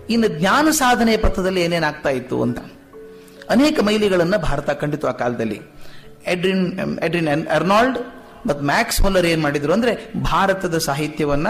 ಇನ್ನು ಜ್ಞಾನ ಸಾಧನೆ ಪಥದಲ್ಲಿ ಏನೇನಾಗ್ತಾ ಇತ್ತು ಅಂತ ಅನೇಕ ಮೈಲಿಗಳನ್ನ ಭಾರತ ಕಂಡಿತು ಆ ಕಾಲದಲ್ಲಿ ಎಡ್ರಿನ್ ಎಡ್ರಿನ್ ಎರ್ನಾಲ್ಡ್ ಮತ್ತು ಮ್ಯಾಕ್ಸ್ ಮುಲ್ಲರ್ ಏನ್ ಮಾಡಿದ್ರು ಅಂದ್ರೆ ಭಾರತದ ಸಾಹಿತ್ಯವನ್ನ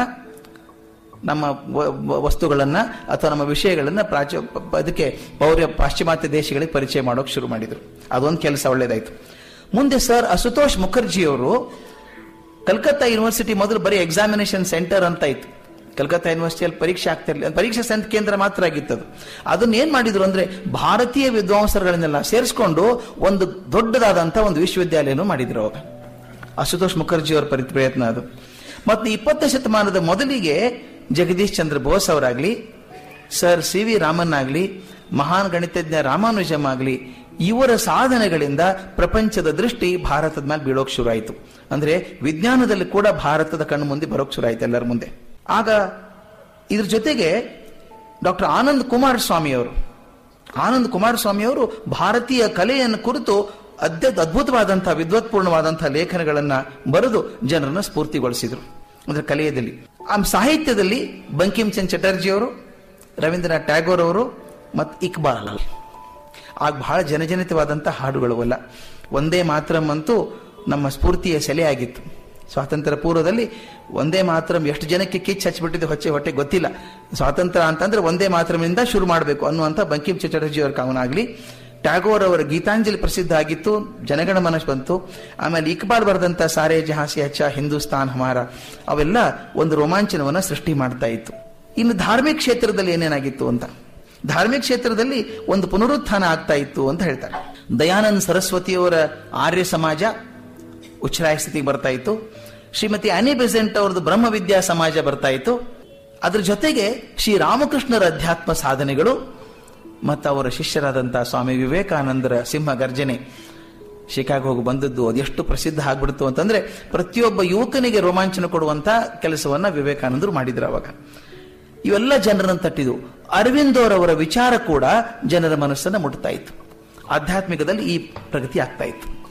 ನಮ್ಮ ವ- ವ- ವಸ್ತುಗಳನ್ನ ಅಥವಾ ನಮ್ಮ ವಿಷಯಗಳನ್ನ ಪ್ರಾಚ ಪ- ಅದಕ್ಕೆ ಪೌರ್ಯ ಪಾಶ್ಚಿಮಾತ್ಯ ದೇಶಗಳಿಗೆ ಪರಿಚಯ ಮಾಡೋಕೆ ಶುರು ಮಾಡಿದ್ರು ಅದೊಂದು ಕೆಲಸ ಒಳ್ಳೇದಾಯ್ತು ಮುಂದೆ ಸರ್ ಅಸುತೋಷ್ ಮುಖರ್ಜಿಯವರು ಕಲ್ಕತ್ತಾ ಯೂನಿವರ್ಸಿಟಿ ಮೊದಲು ಬರೀ ಎಕ್ಸಾಮಿನೇಷನ್ ಸೆಂಟರ್ ಅಂತ ಇತ್ತು ಕಲ್ಕತ್ತಾ ಯೂನಿವರ್ಸಿಟಿಯಲ್ಲಿ ಪರೀಕ್ಷೆ ಆಗ್ತಿರ್ಲಿಲ್ಲ ಪರೀಕ್ಷಾ ಸೆಂಟ್ ಕೇಂದ್ರ ಮಾತ್ರ ಆಗಿತ್ತದು ಅದನ್ನ ಏನ್ ಮಾಡಿದ್ರು ಅಂದ್ರೆ ಭಾರತೀಯ ವಿದ್ವಾಂಸರುಗಳನ್ನೆಲ್ಲ ಸೇರಿಸ್ಕೊಂಡು ಒಂದು ದೊಡ್ಡದಾದಂತ ಒಂದು ವಿಶ್ವವಿದ್ಯಾಲಯನೂ ಮಾಡಿದ್ರು ಅವಾಗ ಅಶುತೋಷ್ ಮುಖರ್ಜಿ ಅವರ ಪರಿ ಪ್ರಯತ್ನ ಅದು ಮತ್ತು ಇಪ್ಪತ್ತನೇ ಶತಮಾನದ ಮೊದಲಿಗೆ ಜಗದೀಶ್ ಚಂದ್ರ ಬೋಸ್ ಅವರಾಗ್ಲಿ ಸರ್ ಸಿ ವಿ ರಾಮನ್ ಆಗ್ಲಿ ಮಹಾನ್ ಗಣಿತಜ್ಞ ರಾಮಾನುಜಮ್ ಆಗ್ಲಿ ಇವರ ಸಾಧನೆಗಳಿಂದ ಪ್ರಪಂಚದ ದೃಷ್ಟಿ ಭಾರತದ ಮೇಲೆ ಬೀಳೋಕ್ ಶುರು ಆಯಿತು ಅಂದ್ರೆ ವಿಜ್ಞಾನದಲ್ಲಿ ಕೂಡ ಭಾರತದ ಕಣ್ಣು ಮುಂದೆ ಬರೋಕ್ ಶುರು ಆಯ್ತು ಎಲ್ಲರ ಮುಂದೆ ಆಗ ಇದ್ರ ಜೊತೆಗೆ ಡಾಕ್ಟರ್ ಆನಂದ್ ಕುಮಾರ್ ಸ್ವಾಮಿ ಅವರು ಆನಂದ್ ಕುಮಾರಸ್ವಾಮಿ ಅವರು ಭಾರತೀಯ ಕಲೆಯನ್ನು ಕುರಿತು ಅತ್ಯ ಅದ್ಭುತವಾದಂತಹ ವಿದ್ವತ್ಪೂರ್ಣವಾದಂತಹ ಲೇಖನಗಳನ್ನ ಬರೆದು ಜನರನ್ನ ಸ್ಫೂರ್ತಿಗೊಳಿಸಿದ್ರು ಅಂದ್ರೆ ಕಲೆಯದಲ್ಲಿ ಆ ಸಾಹಿತ್ಯದಲ್ಲಿ ಬಂಕಿಮ್ ಚಂದ್ ಚಟರ್ಜಿ ಅವರು ರವೀಂದ್ರನಾಥ್ ಟ್ಯಾಗೋರ್ ಅವರು ಮತ್ತು ಇಕ್ಬಾಲ್ ಆಗ ಬಹಳ ಜನಜನಿತವಾದಂತಹ ಹಾಡುಗಳು ಅಲ್ಲ ಒಂದೇ ಮಾತ್ರಂ ಅಂತೂ ನಮ್ಮ ಸ್ಫೂರ್ತಿಯ ಸೆಲೆ ಆಗಿತ್ತು ಸ್ವಾತಂತ್ರ್ಯ ಪೂರ್ವದಲ್ಲಿ ಒಂದೇ ಮಾತ್ರಂ ಎಷ್ಟು ಜನಕ್ಕೆ ಕಿಚ್ಚು ಹಚ್ಚಿಬಿಟ್ಟಿದೆ ಹೊಚ್ಚೆ ಹೊಟ್ಟೆ ಗೊತ್ತಿಲ್ಲ ಸ್ವಾತಂತ್ರ್ಯ ಅಂತಂದ್ರೆ ಒಂದೇ ಮಾತ್ರಮಿಂದ ಶುರು ಮಾಡಬೇಕು ಅನ್ನುವಂಥ ಬಂಕಿಂ ಚಟರ್ಜಿ ಅವರ ಕಾವನಾಗ್ಲಿ ಟ್ಯಾಗೋರ್ ಅವರ ಗೀತಾಂಜಲಿ ಪ್ರಸಿದ್ಧ ಆಗಿತ್ತು ಜನಗಣ ಮನಸ್ ಬಂತು ಆಮೇಲೆ ಇಕ್ಬಾಲ್ ಬರೆದಂತ ಸಾರೇ ಜಹಾಸಿ ಹಚ್ಚ ಹಿಂದೂಸ್ತಾನ್ ಹಮಾರ ಅವೆಲ್ಲ ಒಂದು ರೋಮಾಂಚನವನ್ನ ಸೃಷ್ಟಿ ಮಾಡ್ತಾ ಇತ್ತು ಇನ್ನು ಧಾರ್ಮಿಕ ಕ್ಷೇತ್ರದಲ್ಲಿ ಏನೇನಾಗಿತ್ತು ಅಂತ ಧಾರ್ಮಿಕ ಕ್ಷೇತ್ರದಲ್ಲಿ ಒಂದು ಪುನರುತ್ಥಾನ ಆಗ್ತಾ ಇತ್ತು ಅಂತ ಹೇಳ್ತಾರೆ ದಯಾನಂದ್ ಸರಸ್ವತಿಯವರ ಆರ್ಯ ಸಮಾಜ ಉಚ್ಛ್ರಾಯ ಸ್ಥಿತಿಗೆ ಬರ್ತಾ ಇತ್ತು ಶ್ರೀಮತಿ ಅನಿ ಬೆಸೆಂಟ್ ಅವ್ರದ್ದು ಬ್ರಹ್ಮ ವಿದ್ಯಾ ಸಮಾಜ ಬರ್ತಾ ಇತ್ತು ಅದ್ರ ಜೊತೆಗೆ ಶ್ರೀ ರಾಮಕೃಷ್ಣರ ಅಧ್ಯಾತ್ಮ ಸಾಧನೆಗಳು ಮತ್ತು ಅವರ ಶಿಷ್ಯರಾದಂತಹ ಸ್ವಾಮಿ ವಿವೇಕಾನಂದರ ಸಿಂಹ ಗರ್ಜನೆ ಶಿಕಾಗೋ ಹೋಗಿ ಬಂದದ್ದು ಅದೆಷ್ಟು ಪ್ರಸಿದ್ಧ ಆಗ್ಬಿಡ್ತು ಅಂತಂದ್ರೆ ಪ್ರತಿಯೊಬ್ಬ ಯುವಕನಿಗೆ ರೋಮಾಂಚನ ಕೊಡುವಂತ ಕೆಲಸವನ್ನ ವಿವೇಕಾನಂದರು ಮಾಡಿದ್ರು ಅವಾಗ ಇವೆಲ್ಲ ಜನರನ್ನು ತಟ್ಟಿದು ಅರವಿಂದೋರವರ ವಿಚಾರ ಕೂಡ ಜನರ ಮನಸ್ಸನ್ನು ಮುಟ್ತಾ ಇತ್ತು ಆಧ್ಯಾತ್ಮಿಕದಲ್ಲಿ ಈ ಪ್ರಗತಿ ಆಗ್ತಾ ಇತ್ತು